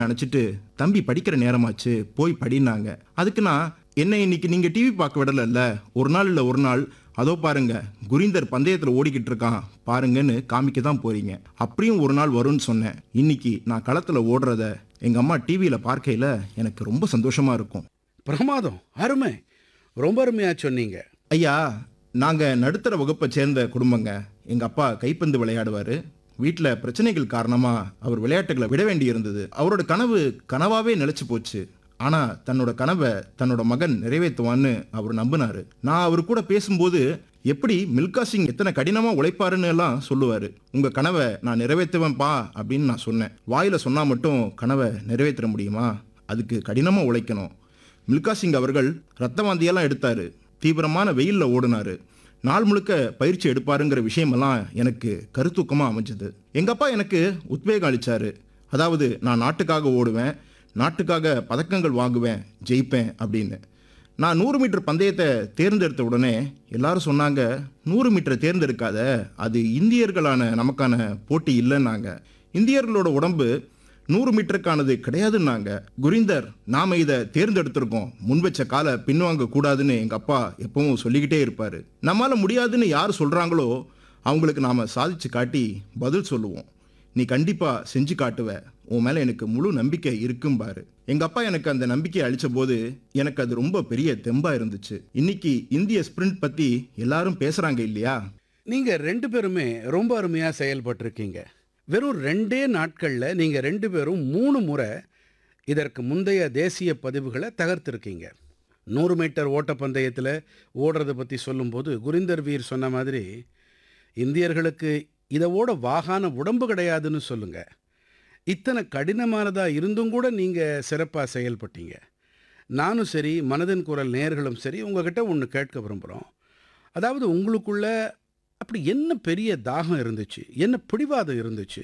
நினைச்சிட்டு தம்பி படிக்கிற நேரமாச்சு போய் படினாங்க அதுக்கு நான் என்ன இன்னைக்கு நீங்க டிவி பார்க்க விடலல்ல ஒரு நாள் இல்ல ஒரு நாள் அதோ பாருங்க குரிந்தர் பந்தயத்துல ஓடிக்கிட்டு இருக்கான் பாருங்கன்னு காமிக்க தான் போறீங்க அப்படியும் ஒரு நாள் வரும்னு சொன்னேன் இன்னைக்கு நான் களத்துல ஓடுறத எங்க அம்மா டிவியில பார்க்கையில எனக்கு ரொம்ப சந்தோஷமா இருக்கும் பிரமாதம் அருமை ரொம்ப அருமையா சொன்னீங்க ஐயா நாங்க நடுத்தர வகுப்பை சேர்ந்த குடும்பங்க எங்க அப்பா கைப்பந்து விளையாடுவாரு வீட்டில் பிரச்சனைகள் காரணமா அவர் விளையாட்டுகளை விட வேண்டி இருந்தது அவரோட கனவு கனவாவே நிலைச்சு போச்சு ஆனா தன்னோட கனவை தன்னோட மகன் நிறைவேற்றுவான்னு அவர் நம்பினாரு நான் அவர் கூட பேசும்போது எப்படி மில்கா சிங் எத்தனை கடினமா உழைப்பாருன்னு எல்லாம் சொல்லுவாரு உங்க கனவை நான் நிறைவேற்றுவேன்ப்பா அப்படின்னு நான் சொன்னேன் வாயில சொன்னா மட்டும் கனவை நிறைவேற்ற முடியுமா அதுக்கு கடினமா உழைக்கணும் மில்கா சிங் அவர்கள் ரத்த வாந்தியெல்லாம் எடுத்தாரு தீவிரமான வெயில்ல ஓடினாரு நாள் முழுக்க பயிற்சி எடுப்பாருங்கிற விஷயமெல்லாம் எனக்கு கருத்தூக்கமா அமைஞ்சது எங்க அப்பா எனக்கு உத்வேகம் அளிச்சாரு அதாவது நான் நாட்டுக்காக ஓடுவேன் நாட்டுக்காக பதக்கங்கள் வாங்குவேன் ஜெயிப்பேன் அப்படின்னு நான் நூறு மீட்டர் பந்தயத்தை தேர்ந்தெடுத்த உடனே எல்லாரும் சொன்னாங்க நூறு மீட்டர் தேர்ந்தெடுக்காத அது இந்தியர்களான நமக்கான போட்டி இல்லைன்னாங்க இந்தியர்களோட உடம்பு நூறு மீட்டருக்கானது கிடையாதுன்னாங்க குரிந்தர் நாம இதை தேர்ந்தெடுத்திருக்கோம் முன் வச்ச காலை பின்வாங்க கூடாதுன்னு எங்க அப்பா எப்பவும் சொல்லிக்கிட்டே இருப்பாரு நம்மால முடியாதுன்னு யார் சொல்றாங்களோ அவங்களுக்கு நாம சாதிச்சு காட்டி பதில் சொல்லுவோம் நீ கண்டிப்பா செஞ்சு காட்டுவ உன் மேல எனக்கு முழு நம்பிக்கை இருக்கும்பாரு எங்க அப்பா எனக்கு அந்த நம்பிக்கையை அளிச்ச போது எனக்கு அது ரொம்ப பெரிய தெம்பா இருந்துச்சு இன்னைக்கு இந்திய ஸ்பிரிண்ட் பத்தி எல்லாரும் பேசுறாங்க இல்லையா நீங்க ரெண்டு பேருமே ரொம்ப அருமையா செயல்பட்டிருக்கீங்க வெறும் ரெண்டே நாட்கள்ல நீங்க ரெண்டு பேரும் மூணு முறை இதற்கு முந்தைய தேசிய பதிவுகளை தகர்த்திருக்கீங்க நூறு மீட்டர் ஓட்டப்பந்தயத்தில் ஓடுறதை பற்றி சொல்லும்போது குரிந்தர் வீர் சொன்ன மாதிரி இந்தியர்களுக்கு இதை ஓட வாகான உடம்பு கிடையாதுன்னு சொல்லுங்க இத்தனை கடினமானதா இருந்தும் கூட நீங்க சிறப்பாக செயல்பட்டீங்க நானும் சரி மனதின் குரல் நேயர்களும் சரி உங்ககிட்ட ஒன்று கேட்க விரும்புகிறோம் அதாவது உங்களுக்குள்ள அப்படி என்ன பெரிய தாகம் இருந்துச்சு என்ன பிடிவாதம் இருந்துச்சு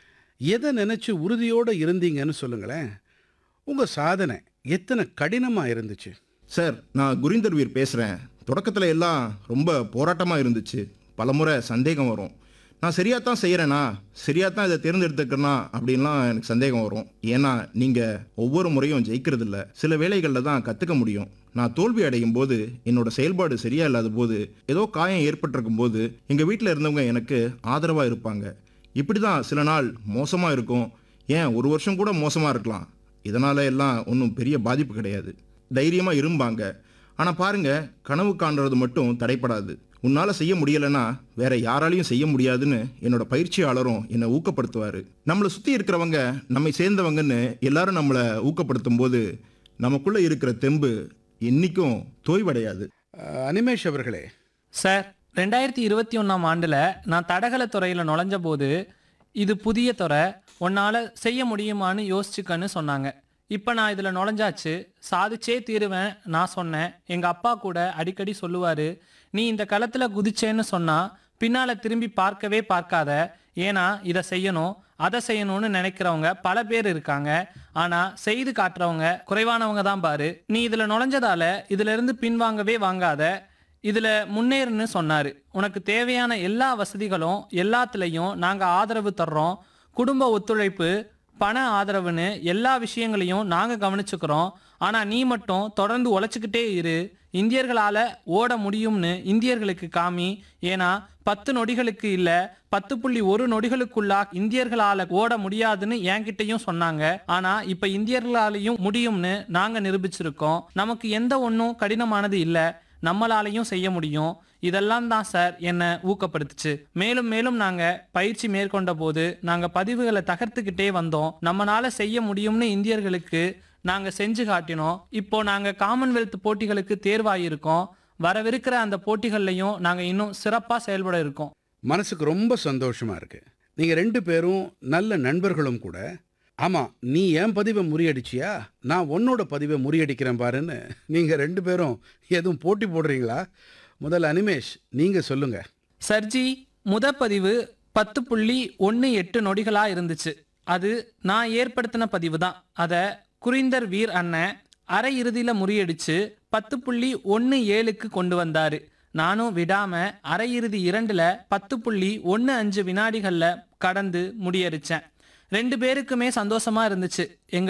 எதை நினச்சி உறுதியோடு இருந்தீங்கன்னு சொல்லுங்களேன் உங்கள் சாதனை எத்தனை கடினமாக இருந்துச்சு சார் நான் குரிந்தர் வீர் பேசுகிறேன் தொடக்கத்தில் எல்லாம் ரொம்ப போராட்டமாக இருந்துச்சு பலமுறை சந்தேகம் வரும் நான் சரியாக தான் செய்கிறேனா சரியாக தான் இதை தேர்ந்தெடுத்துக்கிறேனா அப்படின்லாம் எனக்கு சந்தேகம் வரும் ஏன்னா நீங்கள் ஒவ்வொரு முறையும் ஜெயிக்கிறது இல்ல சில வேலைகளில் தான் கற்றுக்க முடியும் நான் தோல்வி அடையும் போது என்னோட செயல்பாடு சரியா இல்லாத போது ஏதோ காயம் ஏற்பட்டிருக்கும் போது எங்கள் வீட்டில் இருந்தவங்க எனக்கு ஆதரவாக இருப்பாங்க இப்படி தான் சில நாள் மோசமாக இருக்கும் ஏன் ஒரு வருஷம் கூட மோசமாக இருக்கலாம் இதனால எல்லாம் ஒன்றும் பெரிய பாதிப்பு கிடையாது தைரியமாக இரும்பாங்க ஆனால் பாருங்க கனவு காண்றது மட்டும் தடைப்படாது உன்னால செய்ய முடியலைன்னா வேற யாராலையும் செய்ய முடியாதுன்னு என்னோட பயிற்சியாளரும் என்னை ஊக்கப்படுத்துவார் நம்மளை சுற்றி இருக்கிறவங்க நம்மை சேர்ந்தவங்கன்னு எல்லாரும் நம்மளை ஊக்கப்படுத்தும் போது நமக்குள்ள இருக்கிற தெம்பு என்னைக்கும் தோய்வடையாது அஹ், அனிமேஷ் அவர்களே சார் ரெண்டாயிரத்தி இருபத்தி ஒன்றாம் ஆண்டில் நான் தடகள துறையில் நுழைஞ்ச போது இது புதிய துறை உன்னால் செய்ய முடியுமான்னு யோசிச்சுக்கன்னு சொன்னாங்க இப்போ நான் இதில் நுழைஞ்சாச்சு சாதிச்சே தீருவேன் நான் சொன்னேன் எங்கள் அப்பா கூட அடிக்கடி சொல்லுவார் நீ இந்த களத்தில் குதிச்சேன்னு சொன்னால் பின்னால் திரும்பி பார்க்கவே பார்க்காத ஏன்னா இதை செய்யணும் அதை செய்யணும்னு நினைக்கிறவங்க பல பேர் இருக்காங்க ஆனா செய்து காட்டுறவங்க குறைவானவங்க தான் பாரு நீ இதுல நுழைஞ்சதால இதுல இருந்து பின்வாங்கவே வாங்காத இதுல முன்னேறுன்னு சொன்னாரு உனக்கு தேவையான எல்லா வசதிகளும் எல்லாத்துலயும் நாங்க ஆதரவு தர்றோம் குடும்ப ஒத்துழைப்பு பண ஆதரவுன்னு எல்லா விஷயங்களையும் நாங்க கவனிச்சுக்கிறோம் ஆனா நீ மட்டும் தொடர்ந்து உழைச்சிக்கிட்டே இரு இந்தியர்களால ஓட முடியும்னு இந்தியர்களுக்கு காமி ஏன்னா பத்து நொடிகளுக்கு இல்ல பத்து புள்ளி ஒரு நொடிகளுக்குள்ளா இந்தியர்களால ஓட முடியாதுன்னு என்கிட்டயும் சொன்னாங்க ஆனா இப்ப இந்தியர்களாலையும் முடியும்னு நாங்க நிரூபிச்சிருக்கோம் நமக்கு எந்த ஒன்றும் கடினமானது இல்ல நம்மளாலையும் செய்ய முடியும் இதெல்லாம் தான் சார் என்னை ஊக்கப்படுத்துச்சு மேலும் மேலும் நாங்க பயிற்சி மேற்கொண்ட போது நாங்க பதிவுகளை தகர்த்துக்கிட்டே வந்தோம் நம்மளால செய்ய முடியும்னு இந்தியர்களுக்கு நாங்க செஞ்சு காட்டினோம் இப்போ நாங்க காமன்வெல்த் போட்டிகளுக்கு தேர்வாயிருக்கோம் வரவிருக்கிற அந்த போட்டிகள்லையும் நாங்க இன்னும் சிறப்பா செயல்பட இருக்கோம் மனசுக்கு ரொம்ப சந்தோஷமா இருக்கு நீங்க ரெண்டு பேரும் நல்ல நண்பர்களும் கூட ஆமா நீ என் பதிவை முறியடிச்சியா நான் உன்னோட பதிவை முறியடிக்கிறேன் பாருன்னு நீங்க ரெண்டு பேரும் எதுவும் போட்டி போடுறீங்களா முதல்ல அனிமேஷ் நீங்க சொல்லுங்க சர்ஜி முத பதிவு பத்து புள்ளி ஒன்று எட்டு நொடிகளா இருந்துச்சு அது நான் ஏற்படுத்தின பதிவு தான் அதை குரிந்தர் வீர் அண்ணன் அரை இறுதியில முறியடிச்சு பத்து புள்ளி ஒன்று ஏழுக்கு கொண்டு வந்தாரு நானும் விடாம அரை இறுதி இரண்டுல பத்து புள்ளி ஒன்று அஞ்சு வினாடிகள்ல கடந்து முடியடிச்சேன் ரெண்டு பேருக்குமே சந்தோஷமா இருந்துச்சு எங்க